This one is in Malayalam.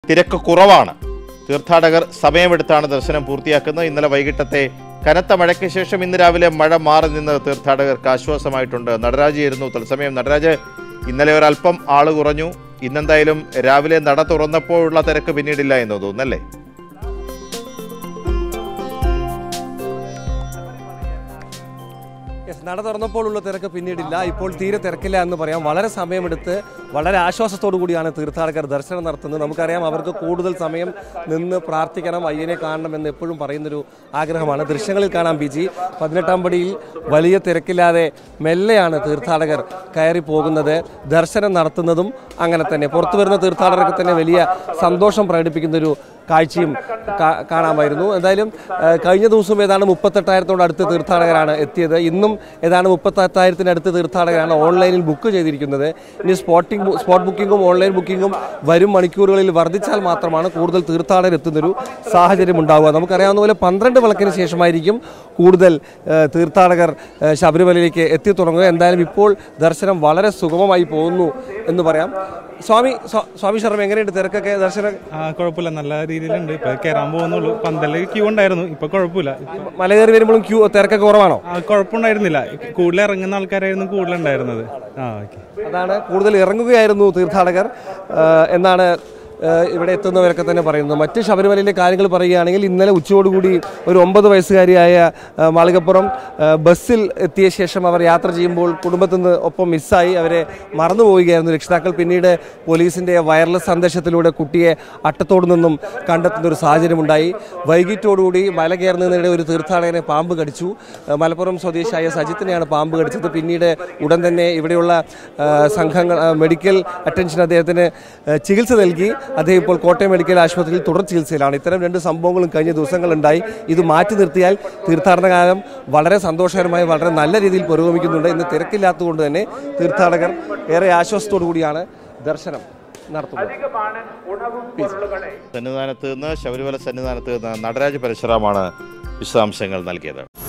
തിരക്ക് കുറവാണ് തീർത്ഥാടകർ സമയമെടുത്താണ് ദർശനം പൂർത്തിയാക്കുന്നത് ഇന്നലെ വൈകിട്ടത്തെ കനത്ത മഴയ്ക്ക് ശേഷം ഇന്ന് രാവിലെ മഴ മാറി നിന്ന് തീർത്ഥാടകർക്ക് ആശ്വാസമായിട്ടുണ്ട് നടരാജയായിരുന്നു തത്സമയം നടരാജ് ഇന്നലെ ഒരല്പം ആള് കുറഞ്ഞു ഇന്നെന്തായാലും രാവിലെ നട തുറന്നപ്പോഴുള്ള തിരക്ക് പിന്നീടില്ല എന്ന് തോന്നുന്നല്ലേ യെസ് നട തുറന്നപ്പോഴുള്ള തിരക്ക് പിന്നീടില്ല ഇപ്പോൾ തീരെ തിരക്കില്ല എന്ന് പറയാം വളരെ സമയമെടുത്ത് വളരെ ആശ്വാസത്തോടു കൂടിയാണ് തീർത്ഥാടകർ ദർശനം നടത്തുന്നത് നമുക്കറിയാം അവർക്ക് കൂടുതൽ സമയം നിന്ന് പ്രാർത്ഥിക്കണം അയ്യനെ കാണണം എന്ന് എപ്പോഴും പറയുന്നൊരു ആഗ്രഹമാണ് ദൃശ്യങ്ങളിൽ കാണാം ബി ജി പതിനെട്ടാം പടിയിൽ വലിയ തിരക്കില്ലാതെ മെല്ലെയാണ് തീർത്ഥാടകർ കയറി പോകുന്നത് ദർശനം നടത്തുന്നതും അങ്ങനെ തന്നെ പുറത്തു വരുന്ന തീർത്ഥാടകർക്ക് തന്നെ വലിയ സന്തോഷം പ്രകടിപ്പിക്കുന്നൊരു കാഴ്ചയും കാ- കാണാമായിരുന്നു എന്തായാലും ആ, കഴിഞ്ഞ ദിവസം ഏതാണ്ട് മുപ്പത്തെട്ടായിരത്തോട് അടുത്ത് തീർത്ഥാടകരാണ് എത്തിയത് ഇന്നും ഏതാണ്ട് മുപ്പത്തെട്ടായിരത്തിന് അടുത്ത് തീർത്ഥാടകരാണ് ഓൺലൈനിൽ ബുക്ക് ചെയ്തിരിക്കുന്നത് ഇനി സ്പോട്ടിംഗ് ബു- സ്പോട്ട് ബുക്കിങ്ങും ഓൺലൈൻ ബുക്കിങ്ങും വരും മണിക്കൂറുകളിൽ വർദ്ധിച്ചാൽ മാത്രമാണ് കൂടുതൽ തീർത്ഥാടകർ എത്തുന്നൊരു സാഹചര്യം ഉണ്ടാവുക നമുക്കറിയാവുന്ന പോലെ പന്ത്രണ്ട് വിളക്കിന് ശേഷമായിരിക്കും കൂടുതൽ ആ, തീർത്ഥാടകർ ആ, ശബരിമലയിലേക്ക് എത്തി തുടങ്ങുക എന്തായാലും ഇപ്പോൾ ദർശനം വളരെ സുഗമമായി പോകുന്നു എന്ന് പറയാം സ്വാമി സ്വാ- സ്വാമി ശർമ്മ എങ്ങനെയുണ്ട് തിരക്കൊക്കെ ദർശനം ആ കുഴപ്പമില്ല നല്ല രീതിയിലുണ്ട് ഇപ്പൊ കയറാൻ പോകുന്നുള്ളൂ പന്തല് ക്യൂ ഉണ്ടായിരുന്നു ഇപ്പൊ കുഴപ്പമില്ല മല കയറി വരുമ്പോഴും ക്യൂ തിരക്കൊക്കെ കുറവാണോ ആ കുഴപ്പമുണ്ടായിരുന്നില്ല കൂടുതൽ ഇറങ്ങുന്ന ആൾക്കാരായിരുന്നു കൂടുതൽ ഉണ്ടായിരുന്നത് ആ ഓക്കെ അതാണ് കൂടുതൽ ഇറങ്ങുകയായിരുന്നു തീർത്ഥാടകർ ആ, എന്നാണ് ആ, ഇവിടെ എത്തുന്നവരൊക്കെ തന്നെ പറയുന്നത് മറ്റ് ശബരിമലയിലെ കാര്യങ്ങൾ പറയുകയാണെങ്കിൽ ഇന്നലെ ഉച്ചയോടുകൂടി ഒരു ഒമ്പത് വയസ്സുകാരിയായ ആ, മാളികപ്പുറം ആ, ബസ്സിൽ എത്തിയ ശേഷം അവർ യാത്ര ചെയ്യുമ്പോൾ കുടുംബത്തിൽ നിന്ന് ഒപ്പം മിസ്സായി അവരെ മറന്നു പോവുകയായിരുന്നു രക്ഷിതാക്കൾ പിന്നീട് പോലീസിന്റെ വയർലെസ് സന്ദേശത്തിലൂടെ കുട്ടിയെ അട്ടത്തോട് നിന്നും കണ്ടെത്തുന്ന ഒരു സാഹചര്യമുണ്ടായി വൈകിട്ടോടുകൂടി മല കയറുന്നതിനിടെ ഒരു തീർത്ഥാടകനെ പാമ്പ് കടിച്ചു ആ, മലപ്പുറം സ്വദേശിയായ സജിത്തിനെയാണ് പാമ്പ് കടിച്ചത് പിന്നീട് ഉടൻ തന്നെ ഇവിടെയുള്ള ആ, സംഘങ്ങൾ ആ, മെഡിക്കൽ അറ്റൻഷൻ അദ്ദേഹത്തിന് ആ, ചികിത്സ നൽകി അദ്ദേഹം ഇപ്പോൾ കോട്ടയം മെഡിക്കൽ ആശുപത്രിയിൽ തുടർ ചികിത്സയിലാണ് ഇത്തരം രണ്ട് സംഭവങ്ങളും കഴിഞ്ഞ ദിവസങ്ങളുണ്ടായി ഇത് മാറ്റി നിർത്തിയാൽ തീർത്ഥാടന കാലം വളരെ സന്തോഷകരമായി വളരെ നല്ല രീതിയിൽ പുരോഗമിക്കുന്നുണ്ട് ഇന്ന് തിരക്കില്ലാത്തതുകൊണ്ട് തന്നെ തീർത്ഥാടകർ ഏറെ ആശ്വാസത്തോടു കൂടിയാണ് ദർശനം നടത്തുന്നത് സന്നിധാനത്ത് നിന്ന് ശബരിമല സന്നിധാനത്ത് നിന്ന് നടരാജ് പരശുറാമാണ് വിശദാംശങ്ങൾ നൽകിയത്